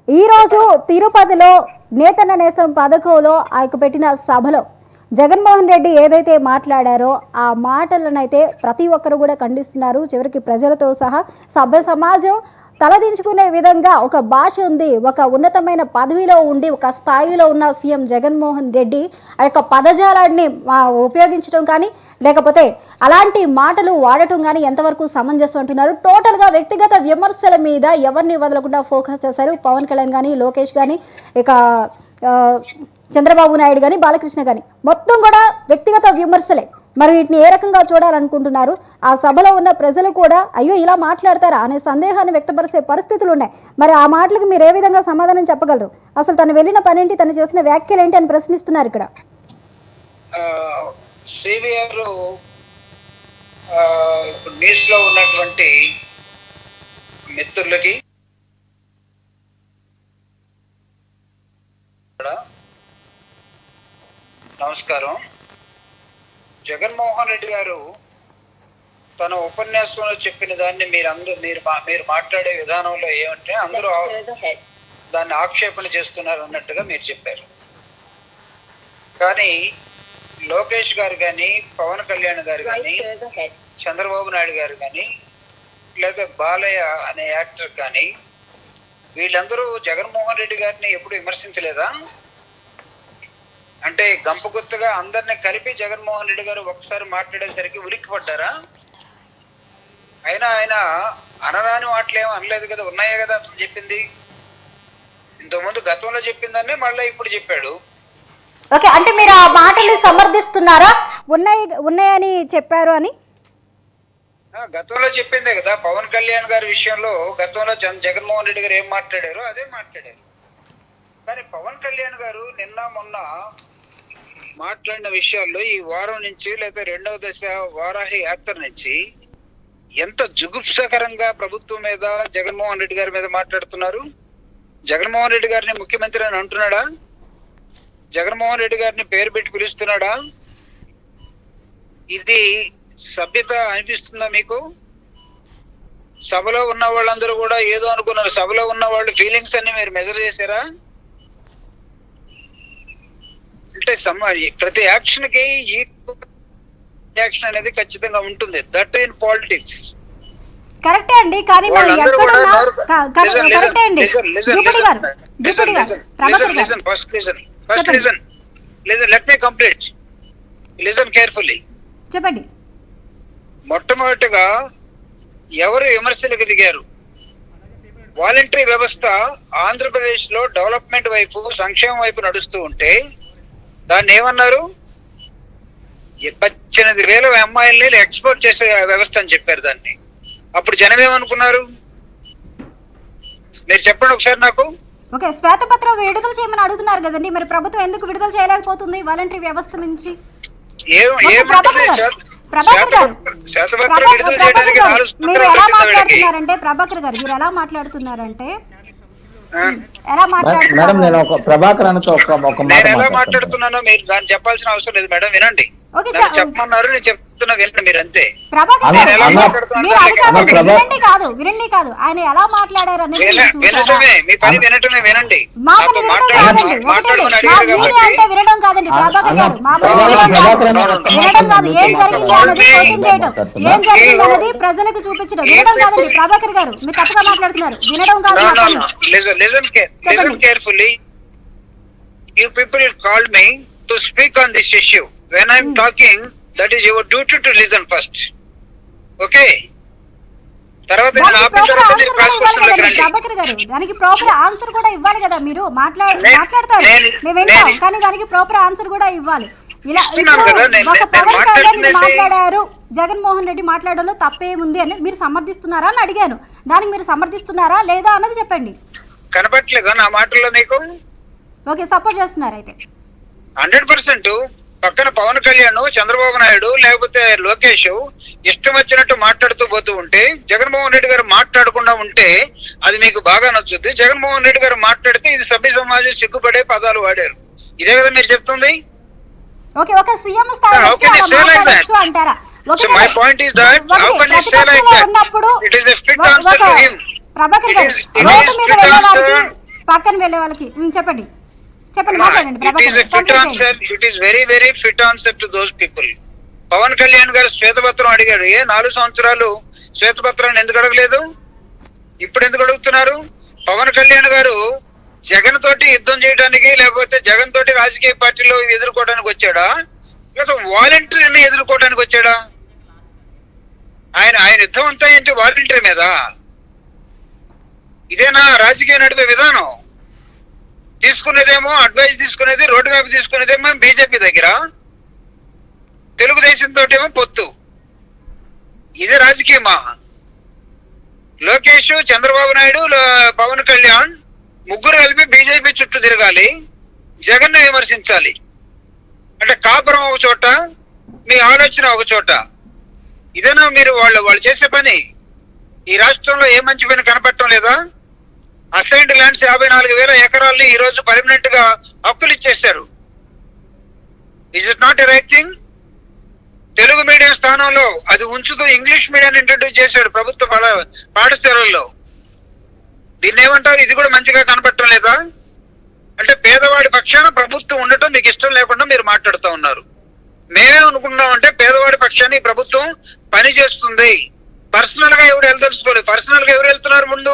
ఈ రోజు తిరుపతిలో నేతన్న నేస్తం పథకంలో ఆయన పెట్టిన సభలో జగన్మోహన్ రెడ్డి ఏదైతే మాట్లాడారో ఆ మాటలనైతే ప్రతి ఒక్కరు కూడా ఖండిస్తున్నారు చివరికి ప్రజలతో సహా సభ్య సమాజం తలదించుకునే విధంగా ఒక భాష ఉంది ఒక ఉన్నతమైన పదవిలో ఉండి ఒక స్థాయిలో ఉన్న సీఎం జగన్మోహన్ రెడ్డి ఆ యొక్క పదజాలాన్ని ఆ, ఉపయోగించడం కానీ లేకపోతే అలాంటి మాటలు వాడటం కానీ ఎంతవరకు సమంజసం అంటున్నారు టోటల్గా వ్యక్తిగత విమర్శల మీద ఎవరిని వదలకుండా ఫోకస్ చేశారు పవన్ కళ్యాణ్ కానీ లోకేష్ కానీ ఇక ఆ, చంద్రబాబు నాయుడు కానీ బాలకృష్ణ కానీ మొత్తం కూడా వ్యక్తిగత విమర్శలే మరి వీటిని ఏ రకంగా చూడాలనుకుంటున్నారు ఆ సభలో ఉన్న ప్రజలు కూడా అయ్యో ఇలా మాట్లాడతారా అనే సందేహాన్ని వ్యక్తపరిచే పరిస్థితులు ఉన్నాయి మరి ఆ మాటలకు మీరు ఏ విధంగా సమాధానం చెప్పగలరు అసలు తను వెళ్ళిన పనేంటి తను చేసిన వ్యాఖ్యలు ఏంటి అని ప్రశ్నిస్తున్నారు ఇక్కడ సివిఆర్ ఇప్పుడు న్యూస్ లో ఉన్నటువంటి మిత్రులకి కూడా నమస్కారం జగన్మోహన్ రెడ్డి గారు తన ఉపన్యాసంలో చెప్పిన దాన్ని మీరు అందరూ మీరు మా- మీరు మాట్లాడే విధానంలో ఏమంటే అందరూ దాన్ని ఆక్షేపణ చేస్తున్నారు అన్నట్టుగా మీరు చెప్పారు కానీ లోకేష్ గారు కానీ పవన్ కళ్యాణ్ గారు కానీ చంద్రబాబు నాయుడు గారు కానీ లేదా బాలయ్య అనే యాక్టర్ కానీ వీళ్ళందరూ జగన్మోహన్ రెడ్డి గారిని ఎప్పుడు విమర్శించలేదా అంటే గంప గుర్తుగా అందరిని కలిపి జగన్మోహన్ రెడ్డి గారు ఒకసారి మాట్లాడేసరికి ఉలిక్కి పడ్డారా అయినా ఆయన అనరాని మాటలు ఏమో అనలేదు కదా ఉన్నాయే కదా అతను చెప్పింది ఇంతకుముందు గతంలో చెప్పిందన్నే మళ్ళీ ఇప్పుడు చెప్పాడు ఓకే అంటే మీరు ఆ మాటల్ని సమర్థిస్తున్నారా ఉన్నాయి ఉన్నాయని చెప్పారు అని ఆ, గతంలో చెప్పిందే కదా పవన్ కళ్యాణ్ గారి విషయంలో గతంలో జన్- జగన్మోహన్ రెడ్డి గారు ఏం మాట్లాడారో అదే మాట్లాడారు కానీ పవన్ కళ్యాణ్ గారు నిన్న మొన్న మాట్లాడిన విషయాల్లో ఈ వారం నుంచి లేదా రెండవ దశ వారాహి యాత్ర నుంచి ఎంత జుగుప్సకరంగా ప్రభుత్వం మీద జగన్మోహన్ రెడ్డి గారి మీద మాట్లాడుతున్నారు జగన్మోహన్ రెడ్డి గారిని ముఖ్యమంత్రి అని అంటున్నాడా జగన్మోహన్ రెడ్డి గారిని పేరు పెట్టి పిలుస్తున్నాడా ఇది సభ్యత అనిపిస్తుందా మీకు సభలో ఉన్న వాళ్ళందరూ కూడా ఏదో అనుకున్నారు సభలో ఉన్న వాళ్ళ ఫీలింగ్స్ అన్ని మీరు మెజర్ చేశారా అంటే సమ ప్రతి యాక్షన్ కి ఈ యాక్షన్ అనేది ఖచ్చితంగా ఉంటుంది దట్ ఇన్ పాలిటిక్స్ కరెక్టే అండి కానీ మరి వాళ్ళందరూ కూడా ఎక్కడున్నా నోరు- క- క- listen, listen, కరెక్టే అండి listen, listen, ద్విపడి గారు listen, ద్విపడి గారు listen, ప్రభాకర్ listen, గారు listen, first listen, first చెప్పండి. listen, listen, let me complete. Listen carefully. చెప్పండి మొట్టమొదటిగా ఎవరు విమర్శలకు దిగారు వాలంటరీ వ్యవస్థ ఆంధ్రప్రదేశ్ లో డెవలప్మెంట్ వైపు సంక్షేమం వైపు నడుస్తూ ఉంటే దాన్ని ఏమన్నారు ఈ పద్దెనిమిది వేల అమ్మాయిల్ని ఎక్స్పోర్ట్ చేసే వ్యవస్థ అని చెప్పారు దాన్ని అప్పుడు జనం ఏమనుకున్నారు మీరు చెప్పండి ఒకసారి నాకు ఓకే శ్వేతపత్రం విడుదల చేయమని అడుగుతున్నారు కదండి మరి ప్రభుత్వం ఎందుకు విడుదల చేయలేకపోతుంది వాలంటరీ వ్యవస్థ నుంచి ఏం ఓకే, ఏమంటుంది ప్రభాకర్ గారు, శ్వేత- ప్రభాకర్ గారు, శ్వేత- శ్వేతపత్రం ప్రభాకర్ విడుదల ప్రభాకర్ చేయడానికి గారు, నాలుగు మీరు సంవత్సరాలు ఎలా పట్టింది వీళ్ళకి. మాట్లాడుతున్నారంటే ప్రభాకర్ గారు మీరు ఎలా మాట్లాడుతున్నారంటే ఆ? ఎలా మేడం నేను మాట్లాడుతున్నారు ఒక ప్రభాకర్ అనొచ్చు ఒక ఒక మాట నేను ఎలా మాట్లాడతాను. మాట్లాడుతున్నానో మీరు దాన్ని చెప్పాల్సిన అవసరం లేదు మేడం వినండి ఓకే నన్ను చ- చెప్పమన్నారు నేను చెప్తున్నా వినండి మీరు అంతే ప్రభాకర్ అన్న- గారు నేను ఎలా అన్న- మాట్లాడుతున్నా మీరు అది కాదు అన్న ప్రభా- వినండి కాదు వినండి కాదు ఆయన ఎలా మాట్లాడారు అనేది విన- మీరు చూసారా? వినటమే మీ పని వినటమే వినండి మా నాతో పని వినడం మాట్లాడ కాదండి ఒకటండి మాట్లాడమని మా అడిగారు మీడియా కాబట్టి అంటే వినడం కాదండి అన్న- ప్రభాకర్ అన్న, గారు మా పని ప్రభాకర్- వినడం కాదు. ప్రభాకర్ అన్న ఒక్క వినడం మాట కాదు ఏం మీతో జరిగింది మాట్లాడాలి. అన్నది క్వశ్చన్ చేయడం మాట్లాడుతున్నా. ఏం జరిగింది అన్నది ప్రజలకు చూపించడం వినడం కాదండి ప్రభాకర్ గారు మీరు తప్పుగా మాట్లాడుతున్నారు వినడం కాదు No, మా no, పని no. Listen, listen, care- చెప్పండి. listen carefully. You people called me to speak on this issue. When I'm talking, that is your duty to listen first. Okay? తర్వాత నేను దానికి ఆపిన ప్రాపర్ తర్వాత మీరు ఆన్సర్ కూడా క్రాస్ ఇవ్వాలి క్వశ్చన్లోకి కదండి రండి ప్రభాకర్ గారు దానికి ప్రాపర్ ఆన్సర్ కూడా ఇవ్వాలి కదా మీరు మాట్లా నే- మాట్లాడతారు నేను- మేము వింటాం నేను- కానీ దానికి ప్రాపర్ ఆన్సర్ కూడా ఇవ్వాలి ఇలా ఇస్తున్నాను ఇప్పుడు కదా, నేను- ఒక నేను పవన్ కళ్యాణ్ మాట్లాడుతున్నది- మాట్లాడారు జగన్మోహన్ రెడ్డి మాట్లాడడంలో తప్పేముంది అని మీరు సమర్థిస్తున్నారా అని అడిగాను దానికి మీరు సమర్థిస్తున్నారా లేదా అన్నది చెప్పండి కనపట్లేదా నా మాటల్లో మీకు ఓకే సపోర్ట్ చేస్తున్నారు అయితే హండ్రెడ్ పర్సెంట్ పక్కన పవన్ కళ్యాణ్ చంద్రబాబు నాయుడు లేకపోతే లోకేష్ ఇష్టం వచ్చినట్టు మాట్లాడుతూ పోతూ ఉంటే జగన్మోహన్ రెడ్డి గారు మాట్లాడకుండా ఉంటే అది మీకు బాగా నచ్చుద్ది జగన్మోహన్ రెడ్డి గారు మాట్లాడితే ఇది సభ్య సమాజం సిగ్గుపడే పదాలు వాడారు ఇదే కదా మీరు చెప్తుంది ఓకే ఒక సీఎం స్థాయి Ah, okay, వ్యక్తి అలా say like that. మాట్లాడొచ్చు అంటారా So ఒకటే- my point is that ఒకటి, how can you say like ప్రతిపక్షంలో that? ఉన్నప్పుడు It is a fit ఒక- answer ఒక- to him. ప్రభాకర్ It గారు is- it రోడ్డు is మీద fit వెళ్ళే answer. వారికి పక్కన వెళ్ళే వాళ్ళకి ఉమ్, చెప్పండి చెప్పండి మాట్లాడండి ఇట్ ప్రభాకర్ ఈస్ గారు. ఫిట్ కంప్లీట్ చేయండి. Answer it is very very fit answer to those people Pawan Kalyan గారు శ్వేతపత్రం అడిగాడు ఏ నాలుగు సంవత్సరాలు శ్వేతపత్రాన్ని ఎందుకు అడగలేదు ఇప్పుడు ఎందుకు అడుగుతున్నారు పవన్ కళ్యాణ్ గారు జగన్ తోటి యుద్ధం చేయడానికి లేకపోతే జగన్ తోటి రాజకీయ పార్టీలో ఎదుర్కోవడానికి వచ్చాడా లేకపోతే వాలంటీర్ని ఎదుర్కోవడానికి వచ్చాడా ఆయన ఆయన యుద్ధం అంతా ఏంటి వాలంటీర్ మీద ఇదేనా రాజకీయ నడిపే విధానం తీసుకునేదేమో అడ్వైస్ తీసుకునేది రోడ్డు మ్యాప్ తీసుకునేదేమో బీజేపీ దగ్గర తెలుగుదేశం తోటేమో పొత్తు ఇది రాజకీయమా లోకేష్ చంద్రబాబు నాయుడు లో- పవన్ కళ్యాణ్ ముగ్గురు కలిపి బీజేపీ చుట్టూ తిరగాలి జగన్ ని విమర్శించాలి అంటే కాపురం ఒక చోట మీ ఆలోచన ఒక చోట ఇదేనా మీరు వాళ్ళు వాళ్ళు చేసే పని ఈ రాష్ట్రంలో ఏ మంచి పని కనపడటం లేదా అసైన్డ్ ల్యాండ్స్ యాభై నాలుగు వేల ఎకరాల్ని ఈ రోజు పర్మనెంట్ గా హక్కులు ఇచ్చేశారు is it not a right thing Telugu medium స్థానంలో అది ఉంచుతూ ఇంగ్లీష్ మీడియం ఇంట్రడ్యూస్ చేశాడు ప్రభుత్వ పాఠ- పాఠశాలల్లో దీన్ని ఏమంటారు ఇది కూడా మంచిగా కనపడటం లేదా అంటే పేదవాడి పక్షాన ప్రభుత్వం ఉండటం మీకు ఇష్టం లేకుండా మీరు మాట్లాడుతూ ఉన్నారు మేమే అనుకున్నాం అంటే పేదవాడి పక్షాన్ని ఈ ప్రభుత్వం పని చేస్తుంది పర్సనల్ గా ఎవరు వెళ్తలుసుకోలేదు పర్సనల్ గా ఎవరు వెళ్తున్నారు ముందు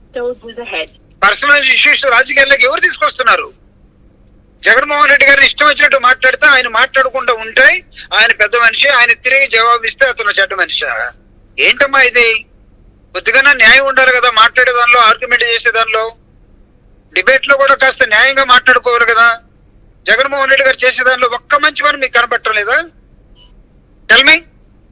పర్సనల్ ఇష్యూస్ రాజకీయాల్లోకి ఎవరు తీసుకొస్తున్నారు జగన్మోహన్ రెడ్డి గారిని ఇష్టం వచ్చినట్టు మాట్లాడితే ఆయన మాట్లాడకుండా ఉంటే ఆయన పెద్ద మనిషి ఆయన తిరిగి జవాబు ఇస్తే అతను చెడ్డ మనిషి ఏంటమ్మా ఇది కొద్దిగా న్యాయం ఉండాలి కదా మాట్లాడే దానిలో ఆర్గ్యుమెంట్ చేసే దానిలో డిబేట్ లో కూడా కాస్త న్యాయంగా మాట్లాడుకోవాలి కదా జగన్మోహన్ రెడ్డి గారు చేసే దానిలో ఒక్క మంచి పని మీకు కనపడటం లేదా tell me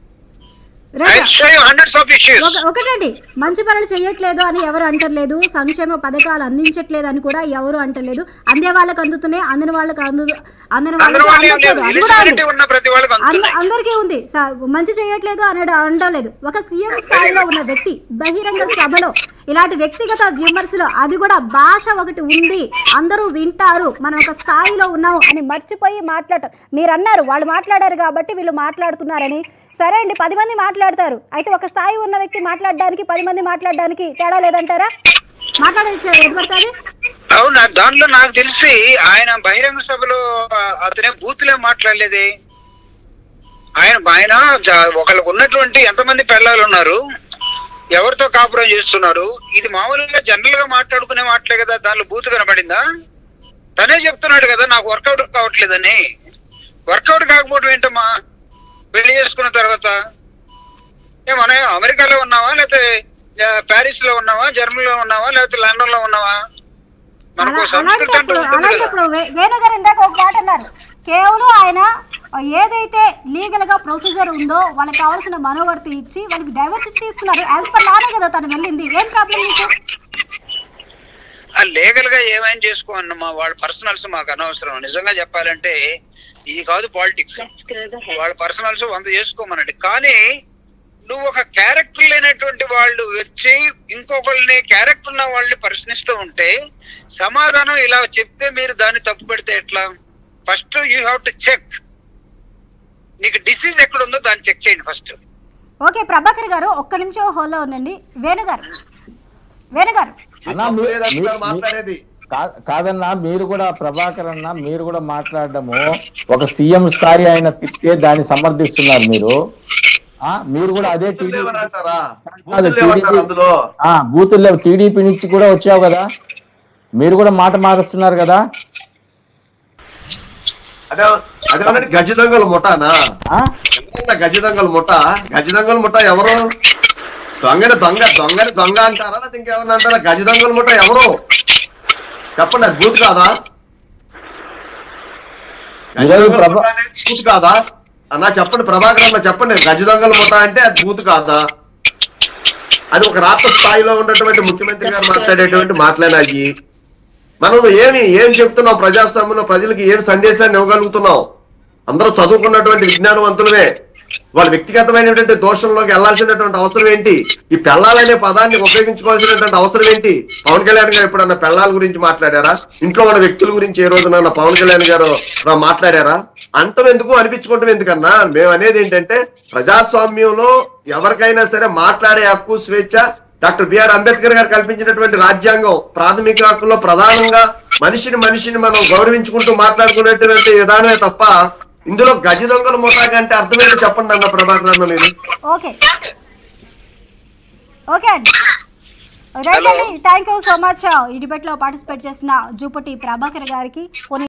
I right show you hundreds of issues ఒక- ఒకటండి మంచి పనులు చేయట్లేదు అని ఎవరు అంటలేదు సంక్షేమ పథకాలు అందించట్లేదు అని కూడా ఎవరు అంటలేదు అందే వాళ్ళకి అందుతున్నాయి అందని వాళ్ళకి అందు అందని అందరూ వాళ్ళకి వాళ్ళు ఏం అందట్లేదు లేదు అది కూడా ఉంది ఎలిజిబిలిటీ ఉన్న ప్రతి వాళ్ళకి అంద- అందుతున్నాయి అందరికీ ఉంది స- మంచి చేయట్లేదు అనేది అనడం లేదు ఒక సీఎం స్థాయిలో ఉన్న వ్యక్తి బహిరంగ సభలో ఇలాంటి వ్యక్తిగత విమర్శలు అది కూడా భాష ఒకటి ఉంది అందరూ వింటారు మనం ఒక స్థాయిలో ఉన్నాము అని మర్చిపోయి మాట్లాడటం మీరు అన్నారు వాళ్ళు మాట్లాడారు కాబట్టి వీళ్ళు మాట్లాడుతున్నారని సరే అండి పది మంది మాట్లాడతారు అయితే ఒక స్థాయి ఉన్న వ్యక్తి మాట్లాడడానికి పది మంది మాట్లాడడానికి తేడా లేదంటారా మాట్లాడేది ఎదుపడుతుంది అవునా దానిలో నాకు తెలిసి ఆయన బహిరంగ సభలో ఆ, అతనే బూతులే మాట్లాడలేదే ఆయన ఆయన జ- ఒకళ్ళకు ఉన్నటువంటి ఎంతమంది పిల్లలు ఉన్నారు ఎవరితో కాపురం చేస్తున్నారు ఇది మామూలుగా జనరల్ గా మాట్లాడుకునే మాటలే కదా దానిలో బూత్ కనబడిందా తనే చెప్తున్నాడు కదా నాకు వర్కౌట్ కావట్లేదని వర్కౌట్ కాకపోవడం ఏంటమ్మా పెళ్లి చేసుకున్న తర్వాత ఏ మనం అమెరికాలో ఉన్నావా లేకపోతే ఆ, ప్యారిస్ లో ఉన్నావా జర్మనీలో ఉన్నావా లేకపోతే లండన్ లో ఉన్నావా మనకు అలా- సంస్కృతి అంటూ అలాంటప్పుడు ఉంటుంది కదా అలాంటప్పుడు వే- వేణు గారు ఇందాక ఒక మాట అన్నారు కేవలం ఆయన ఏదైతే లీగల్ గా ప్రొసీజర్ ఉందో వాళ్ళకి కావాల్సిన మనోవర్తి ఇచ్చి వాళ్ళకి డైవర్స్ ఇచ్చి తీసుకున్నారు యాజ్ పర్ లానే కదా తను వెళ్ళింది ఏం ప్రాబ్లం నీకు ఆ లీగల్ గా ఏమైనా చేసుకోమన్నమ్మా వాళ్ళ పర్సనల్స్ మాకు అనవసరం నిజంగా చెప్పాలంటే ఇది కాదు పాలిటిక్స్ వాళ్ళ పర్సనల్స్ వంద చేసుకోమనండి కానీ నువ్వు ఒక క్యారెక్టర్ లేనటువంటి వాళ్ళు వచ్చి ఇంకొకళ్ళని క్యారెక్టర్ ఉన్న వాళ్ళని ప్రశ్నిస్తూ ఉంటే సమాధానం ఇలా చెప్తే మీరు దాన్ని తప్పు పెడితే ఎట్లా first you have to check నీకు డిసీజ్ ఎక్కడ ఉందో దాన్ని చెక్ చేయండి ఫస్ట్ ఓకే ప్రభాకర్ గారు ఒక్క నిమిషం హోల్లో ఉండండి వేణు గారు వేణు గారు అన్నా మీ- లేదంటారు మీ- మాట్లాడేది కా- కాదన్నా మీరు కూడా ప్రభాకర్ అన్న మీరు కూడా మాట్లాడడము ఒక సీఎం స్థాయి ఆయన తిట్టే దాన్ని సమర్థిస్తున్నారు మీరు ఆ మీరు కూడా అదే బూతులు టీడీపీ లేవనంటారా? కాదు, బూతులు లేవంటారా టీడీపీ అందులో ఆ బూతుల్లో టీడీపీ నుంచి కూడా వచ్చావు కదా మీరు కూడా మాట మారుస్తున్నారు కదా అదే అదే గజ దొంగల ముఠానా ఆ ఎవరన్నా గజ దొంగల ముఠ గజ దొంగల ముఠ ఎవరు దొంగని దొంగ దొంగని దొంగ అంటారా లేకపోతే ఇంకేమన్నా అంటారా గజ దొంగల ముఠ ఎవరు చెప్పండి అది బూత్ కాదా గజ ఈరోజు దొంగల ప్రభా- ముఠ అనేది బూత్ కాదా అన్నా చెప్పండి ప్రభాకర్ అన్న చెప్పండి గజ దొంగల ముఠ అంటే అది బూత్ కాదా అది ఒక రాష్ట్ర స్థాయిలో ఉన్నటువంటి ముఖ్యమంత్రి గారు మాట్లాడేటువంటి మాట్లాడాలి మనం ఏమి ఏం చెప్తున్నాం ప్రజాస్వామ్యంలో ప్రజలకు ఏం సందేశాన్ని ఇవ్వగలుగుతున్నాం అందరూ చదువుకున్నటువంటి విజ్ఞానవంతులమే వాళ్ళ వ్యక్తిగతమైనటువంటి దోషంలోకి వెళ్లాల్సినటువంటి అవసరం ఏంటి ఈ పెళ్ళాలనే పదాన్ని ఉపయోగించుకోవాల్సినటువంటి అవసరం ఏంటి పవన్ కళ్యాణ్ గారు ఎప్పుడన్నా పెళ్ళాల గురించి మాట్లాడారా ఇంట్లో ఉన్న వ్యక్తుల గురించి ఏ రోజున పవన్ కళ్యాణ్ గారు రా మాట్లాడారా అంటం ఎందుకు అనిపించుకోవటం ఎందుకన్నా మేము అనేది ఏంటంటే ప్రజాస్వామ్యంలో ఎవరికైనా సరే మాట్లాడే హక్కు స్వేచ్ఛ డాక్టర్ బిఆర్ అంబేద్కర్ గారు కల్పించినటువంటి రాజ్యాంగం ప్రాథమిక హక్కుల్లో ప్రధానంగా మనిషిని మనిషిని మనం గౌరవించుకుంటూ మాట్లాడుకునేటువంటి విధానమే తప్ప ఇందులో గజ దొంగల ముఠాగా అంటే అర్థమేంటో చెప్పండి అన్న ప్రభాకర్ అన్న మీరు ఓకే ఓకే అండి రైట్ అండి థ్యాంక్ యూ సో మచ్ ఈ డిబేట్లో పార్టిసిపేట్ చేసిన జూపటి ప్రభాకర్ గారికి కొన్ని